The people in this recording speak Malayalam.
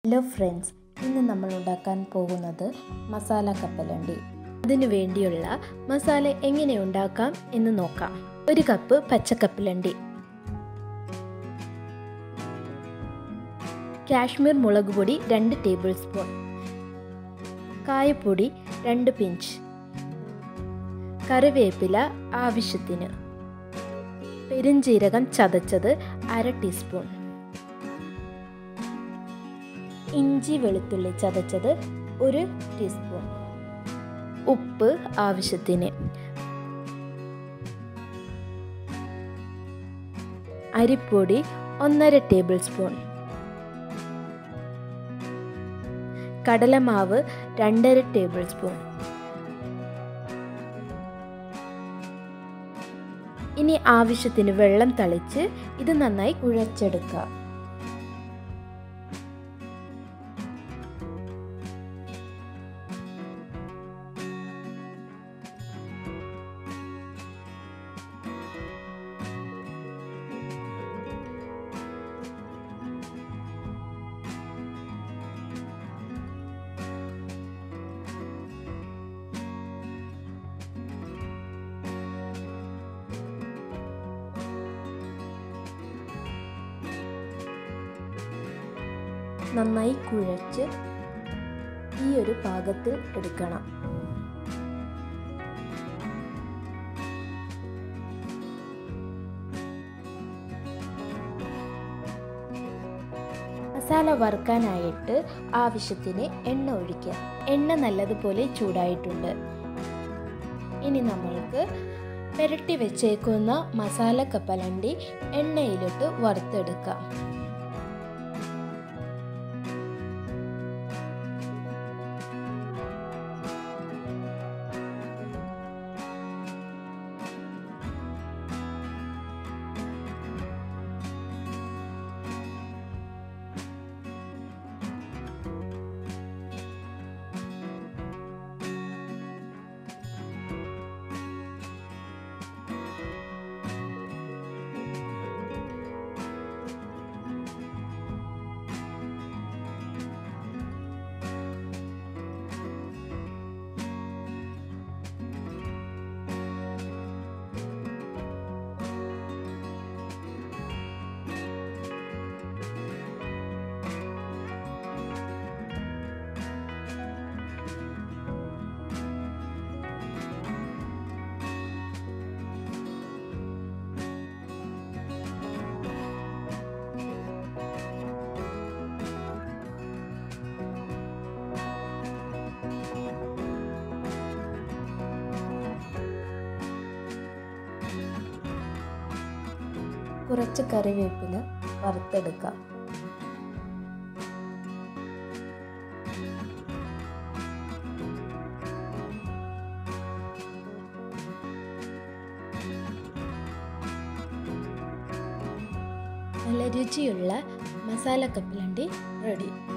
ഹലോ ഫ്രണ്ട്സ് ഇന്ന് നമ്മൾ ഉണ്ടാക്കാൻ പോകുന്നത് മസാല കപ്പലണ്ടി അതിനു വേണ്ടിയുള്ള മസാല എങ്ങനെ ഉണ്ടാക്കാം എന്ന് നോക്കാം ഒരു കപ്പ് പച്ചക്കപ്പലണ്ടി കാശ്മീർ മുളക് പൊടി രണ്ട് ടേബിൾ സ്പൂൺ കായപ്പൊടി രണ്ട് പിഞ്ച് കറിവേപ്പില ആവശ്യത്തിന് പെരുംജീരകം ചതച്ചത് അര ടീസ്പൂൺ ഇഞ്ചി വെളുത്തുള്ളി ചതച്ചത് ഒരു ടീസ്പൂൺ ഉപ്പ് ആവശ്യത്തിന് അരിപ്പൊടി ഒന്നര ടേബിൾ സ്പൂൺ കടലമാവ് രണ്ടര ടേബിൾ സ്പൂൺ ഇനി ആവശ്യത്തിന് വെള്ളം തളിച്ച് ഇത് നന്നായി കുഴച്ചെടുക്കുക നന്നായി കുഴച്ച് ഈ ഒരു പാകത്തിൽ എടുക്കണം മസാല വറുക്കാനായിട്ട് ആവശ്യത്തിന് എണ്ണ ഒഴിക്കുക എണ്ണ നല്ലതുപോലെ ചൂടായിട്ടുണ്ട് ഇനി നമ്മൾക്ക് പുരട്ടി വെച്ചേക്കുന്ന മസാല കപ്പലണ്ടി എണ്ണയിലിട്ട് വറുത്തെടുക്കാം കുറച്ച് കറിവേപ്പില വറുത്തെടുക്കാം നല്ല രുചിയുള്ള മസാല കപ്പലണ്ടി റെഡി